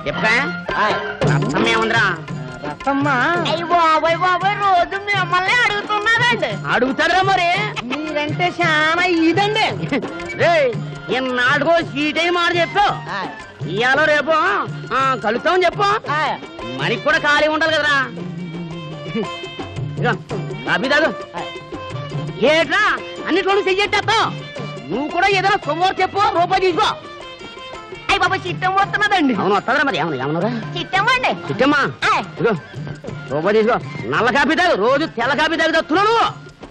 చెప్పా రసం ఏముందిరా రసమ్మా అయ్యి బాబాయ్ బాబాయ్ రోజు మిమ్మల్ని అడుగుతున్నారండి అడుగుతారా మరి మీరంటే చాలా ఇదండి రే ఇన్నాళ్ళకో సీట్ అయి మాట చెప్పు ఇవాళ రేపు ఆ, కలుస్తామని చెప్పు మనకి కూడా ఖాళీ ఉండాలి కదరా ఇదిగో, కాఫీ తాగు ఏట్రా అన్నిట్లో చెయ్యట్టేస్తావు నువ్వు కూడా ఏదైనా సొమ్మోరు చెప్పు రూపాయి తీసుకో అయ్యి బాబాయ్ చిట్టం వస్తున్నదండి అవును వస్తుందిరా మరి ఏమన్నా ఏమన్నారా చిట్టమండి చిట్టమ్మా ఆయ్. ఇదిగో రూపాయి తీసుకో నల్ల కాఫీ తాగు రోజు తెల్ల కాఫీ తాగు తత్తున్నావు నువ్వు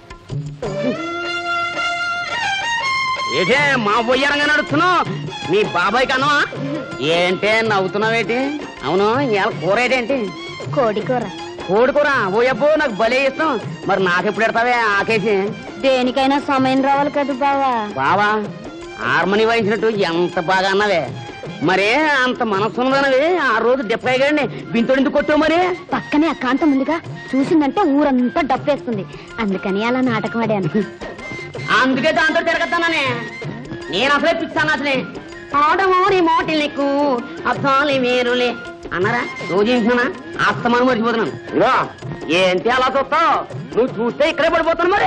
ఏటే మా బొయ్యరంగా నడుస్తున్నావు మీ బాబాయ్ కన్నా ఏంటే నవ్వుతున్నావేంటి అవును ఇవాళ కూర ఏంటి కోడి కూర కోడి కూర ఓ అబ్బో నాకు భలే ఇష్టం మరి నాకెప్పుడు ఎడతావే ఆకేసి దేనికైనా సమయం రావాలి కదా బావా బావా హార్మోని వాయించినట్టు ఎంత బాగా అన్నవే మరే అంత మనస్సు ఉన్నదనవి ఆ రోజు డిప్పకాయ గారిని బింతోడింది కొట్టావు మరి పక్కనే అక్కాంతం ఉందిగా చూసిందంటే ఊరంతా డప్పేస్తుంది అందుకని అలా నాటకం ఆడాను అందుకే దాంతో తిరగతాననే నేను అసలే పిచ్చాను అసలే ఆడమోని మోటిల్ నీకు అర్థాలి వేరులే అన్నారా రోజు ఏంటున్నా అస్తమానం మర్చిపోతున్నాను ఇగో ఏంటి అలా చూస్తావు నువ్వు చూస్తే ఇక్కడే పడిపోతాను మరి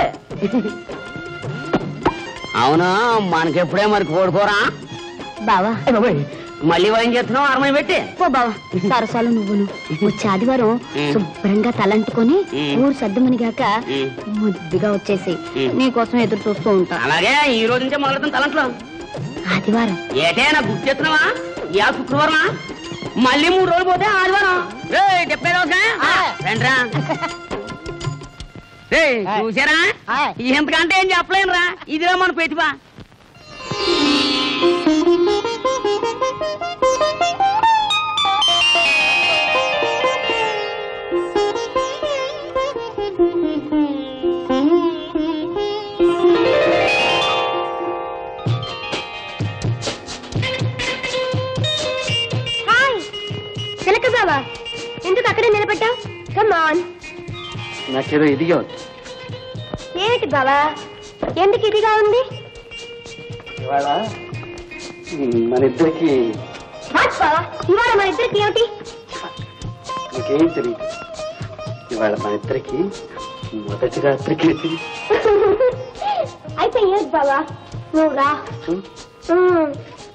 అవునా మనకెప్పుడే మరి కోడుకోరా బావా మళ్ళీ వాయిన్ చేస్తున్నావు అరమై పెట్టి ఓ బావా సరసాలు నువ్వును వచ్చే ఆదివారం ఉమ్. శుభ్రంగా తలంటుకొని ఉమ్. ఊరు సర్దుమనిగాక ఉమ్. ముద్దుగా వచ్చేసి ఉమ్. నీకోసం ఎదురు చూస్తూ ఉంటా అలాగే ఈ రోజు నుంచే మొదలెడతాం తలంట్లో ఆదివారం ఏటే నాకు గుర్తు చేస్తున్నావా ఇవాళ శుక్రవారం మళ్ళీ మూడు రోజులు పోతే ఆదివారం రే డెబ్బై రోజు రండిరా రే చూసారా ఆయ్. ఎంతకంటే ఏం చెప్పలేనురా ఇదిరా మన ప్రతిభ హాయ్ చిలక బావా ఎందుకు అక్కడే నిలబడ్డావు కమ్ ఆన్ నాకేదో ఇదిగా ఉంది ఏమిటి బావా ఎందుకు ఇదిగా ఉంది ఇవాళ మన ఇద్దరికి వాట్ బావా ఇవాళ మన ఇద్దరికి ఏమిటి నీకేం తెలియదు ఇవాళ మన ఇద్దరికి మొదటి రాత్రికి అయితే ఏమిటి బావా నువ్వు రా మ్మ్.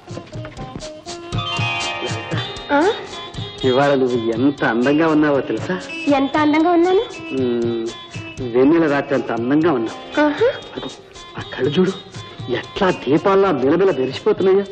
ఆ? ఇవాళ నువ్వు ఎంత అందంగా ఉన్నావో తెలుసా ఎంత అందంగా ఉన్నాను ఉమ్, వెన్నెల రాత్రి అంత అందంగా ఉన్నావు ఆహా. అదిగో, ఆ కళ్ళు చూడు ఎట్లా దీపాల్లో మెలమెల మెరిసిపోతున్నాయో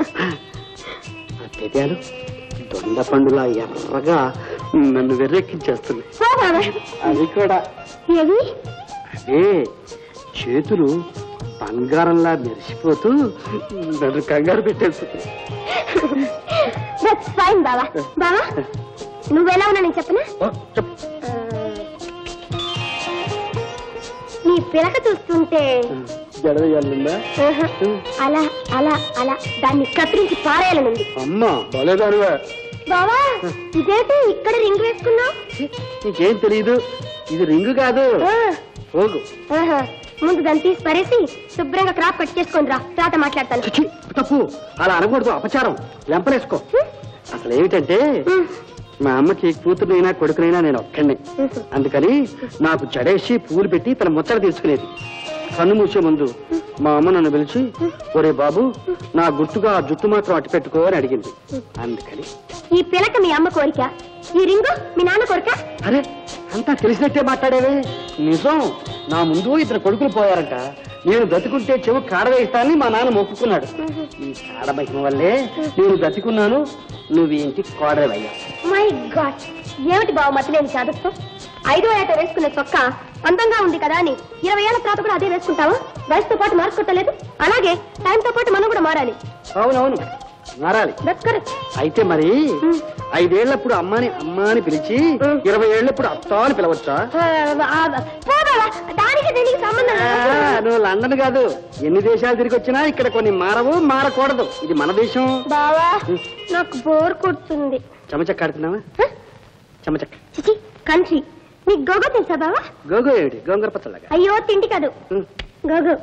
ఆ పెదాలు దొండ పండులా ఎర్రగా నన్ను వెర్రెక్కించేస్తుంది పో బావా అది కూడా ఏవి అదే చేతులు బంగారంలా మెరిసిపోతూ నన్ను కంగారు పెట్టేస్తుంది దట్స్ ఫైన్ బావా బావా నువ్వెలా ఉన్నా నేను చెప్పనా ఓ, చెప్పు నీ పిలక చూస్తుంటే జడవేయాలందా ఆహా, అలా అలా అలా దాన్ని కత్తిరించి పారేయాలనుంది అమ్మా బలేదారువా బావా ఇదేంటి ఇక్కడ రింగ్ వేసుకున్నావు నీకేం తెలియదు ఇది రింగు కాదు పోగు ఆహా, ముందు దాన్ని తీసి పరేసి శుభ్రంగా క్రాప్ కట్ చేసుకొని రా తర్వాత మాట్లాడతాను చిచి, తప్పు అలా అనకూడదు అపచారం లెంపలేసుకో అసలు ఏమిటంటే ఉమ్, మా అమ్మకి కూతురునైనా కొడుకునైనా నేను ఒక్కడిని ఉహు. అందుకని నాకు జడేసి పూలు పెట్టి తన ముచ్చట తీసుకునేది కన్ను మూసే ముందు మా అమ్మ నన్ను పిలిచి ఒరే బాబు నా గుర్తుగా ఆ జుట్టు మాత్రం అట్టు పెట్టుకో అని అడిగింది అందుకని ఈ పిలక మీ అమ్మ కోరిక ఈ రింగు మీ నాన్న కోరిక అరే అంతా తెలిసినట్టే మాట్లాడేవే నిజం నా ముందు ఇద్దరు కొడుకులు పోయారంట నేను బ్రతుకుంటే చెవు కాడవేస్తానని మా నాన్న మొక్కుకున్నాడు ఈ కాడమహిమ వల్లే నేను బ్రతికున్నాను నువ్వు ఈ ఇంటికి కోడవయ్యా మై గాడ్ ఏమిటి బావ మతిలేని చాదస్తం ఐదో ఏట వేసుకునే చొక్క అందంగా ఉంది కదా అని ఇరవై ఏళ్ల తర్వాత కూడా అదే వేసుకుంటావా వయసుతో పాటు మార్చుకోవట్లేదు అలాగే టైంతో పాటు మనం కూడా మారాలి అవునవును మారాలి దట్స్ కరెక్ట్ అయితే మరి ఐదేళ్లప్పుడు అమ్మని అమ్మ అని పిలిచి ఇరవై ఏళ్లప్పుడు అత్త అని పిలవచ్చా దానికి దీనికి సంబంధం ఆ, లేదు. నువ్వు లండన్ కాదు ఎన్ని దేశాలు తిరిగి వచ్చినా ఇక్కడ కొన్ని మారవు మారకూడదు ఇది మన దేశం బావా నాకు బోర్ కొడుతుంది చెమచక్క ఆడుతున్నావా హ? చెమచక్క చిచి కంట్రీ నీకు గోగో తెలుసా బావా గోగో ఏమిటి గోంగూర పచ్చలాగా అయ్యో తిండి కాదు ఉమ్. గోగో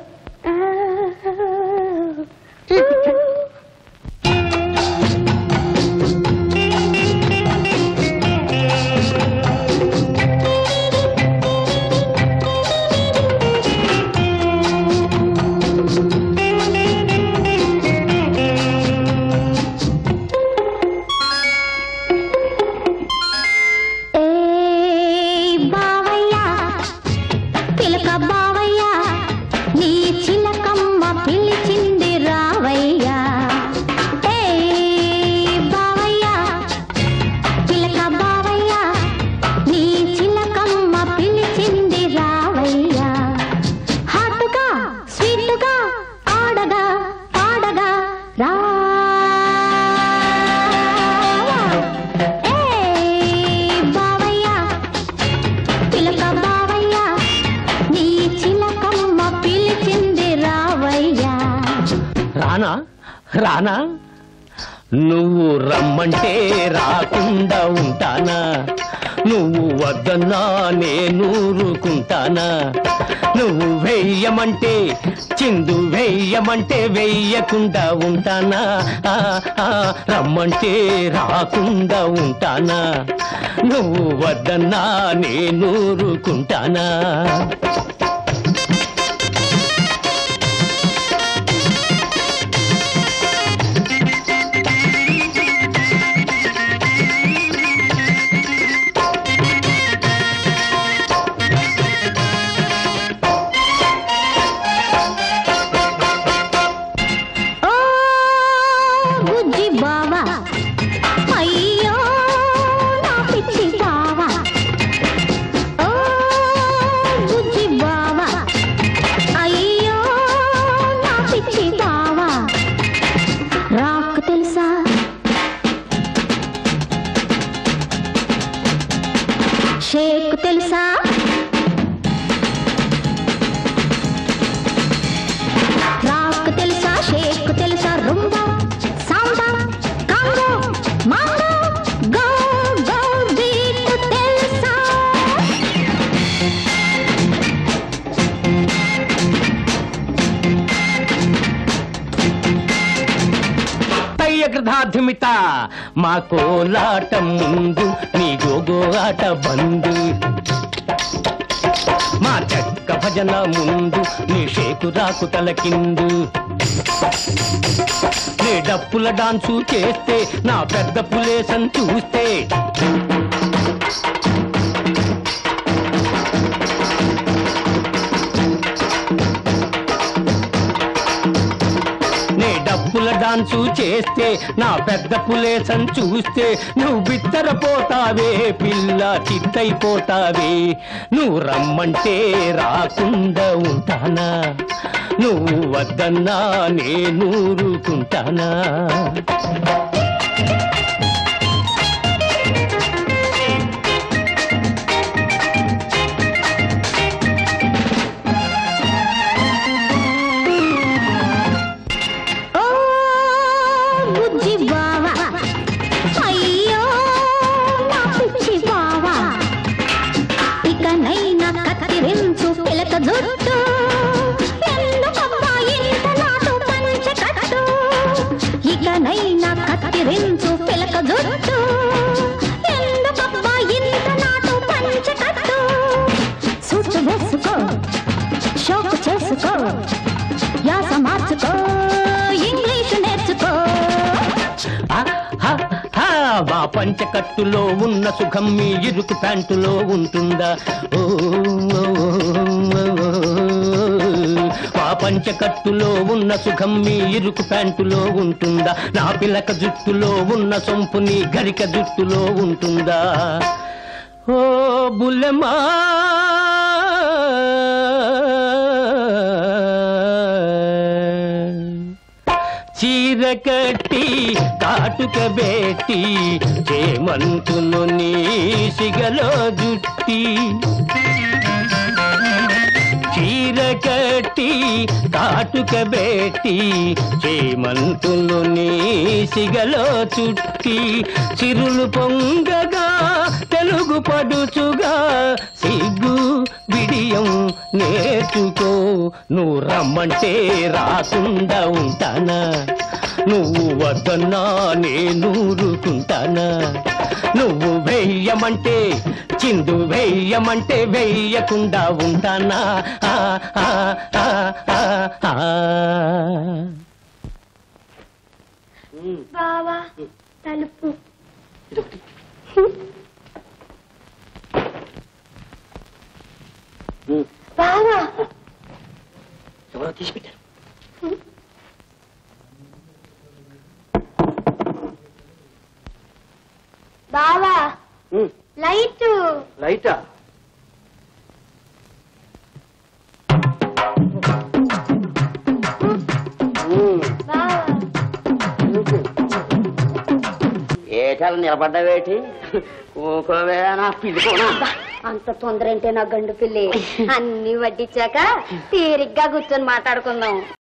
రానా రానా నువ్వు రమ్మంటే రాకుండా ఉంటానా నువ్వు వద్దన్నా నేను ఊరుకుంటానా నువ్వు వెయ్యమంటే చిందు వెయ్యమంటే వెయ్యకుండా ఉంటానా ఆ, ఆ, రమ్మంటే రాకుండా ఉంటానా నువ్వు వద్దన్నా నేను ఊరుకుంటానా ఓ బుజ్జి బావా అయ్యో నా పిచ్చి బావా ఓ బుజ్జి బావా అయ్యో నా పిచ్చి బావా రాక్ తెలుసా షేక్ తెలుసా రాక్ తెలుసా షేక్ తెలుసా rumba samba Congo mango go go beat తెలుసా తయ్యకృధాధిమిత మా కోలాటం ముందు నీ గోగో ఆట బందు మా చెక్క భజన ముందు నీ షేకు రాకు తలకిందు నీ డప్పుల డాన్సు చేస్తే నా పెద్ద పులేసం చూస్తే నే డప్పుల డాన్సు చేస్తే నా పెద్ద పులేసం చూస్తే నువ్వు బిత్తరపోతావే పిల్ల చిత్తైపోతావే నువ్వు రమ్మంటే రాకుండా ఉంటానా నువ్వు వద్దన్నా నేను ఊరుకుంటానా ఓ బుజ్జి బావా అయ్యో నా పిచ్చి బావా ఇకనైనా కత్తిరించు పిలక జుట్టు ఎందుకమ్మా ఇంత నాటు పంచె కట్టు ఇకనైనా కత్తిరించు పిలక జుట్టు ఎందుకమ్మా ఇంత నాటు పంచె కట్టు సూచు వేసుకో షోకు చేసుకో యాస మార్చుకో ఇంగ్లీషు నేర్చుకో ఆ, హ, హ, మా పంచకట్టులో ఉన్న సుఖం మీ ఇరుకు ప్యాంటులో ఉంటుందా ఓ, ఓ, ఓ, ఓ. మా పంచకట్టులో ఉన్న సుఖం మీ ఇరుకు ప్యాంటులో ఉంటుందా నా పిల్లక జుట్టులో ఉన్న సొంపు నీ గరిక జుట్టులో ఉంటుందా ఓ బుల్లెమా చీర కట్టి కాటుక బెట్టి చేమంతును నీ సిగలో జుట్టి చీర కట్టి కాటుక బెట్టి చేమంతును నీ సిగలో చుట్టి చిరులు పొంగగా తెలుగు పడుచుగా సిగ్గు బిడియం నేర్చుకో నువ్వు రమ్మంటే రాకుండా ఉంటానా నువ్వు వద్దన్నా నేను ఊరుకుంటానా నువ్వు వెయ్యమంటే చిందు వెయ్యమంటే వెయ్యకుండా ఉంటానా ఆ, ఆ, ఆ, ఆ, ఆ. బావా తలుపు బావా ఎవరో తీసి పెట్టారు బావా లైట్ లైటా బావా ఏటాలు నిలబడ్డావేటి ఊకోవే నా పిల్లికోనా అంత తొందర ఏంటే నా గండు పిల్లి అన్ని వడ్డించాక తీరిగ్గా కూర్చొని మాట్లాడుకుందాం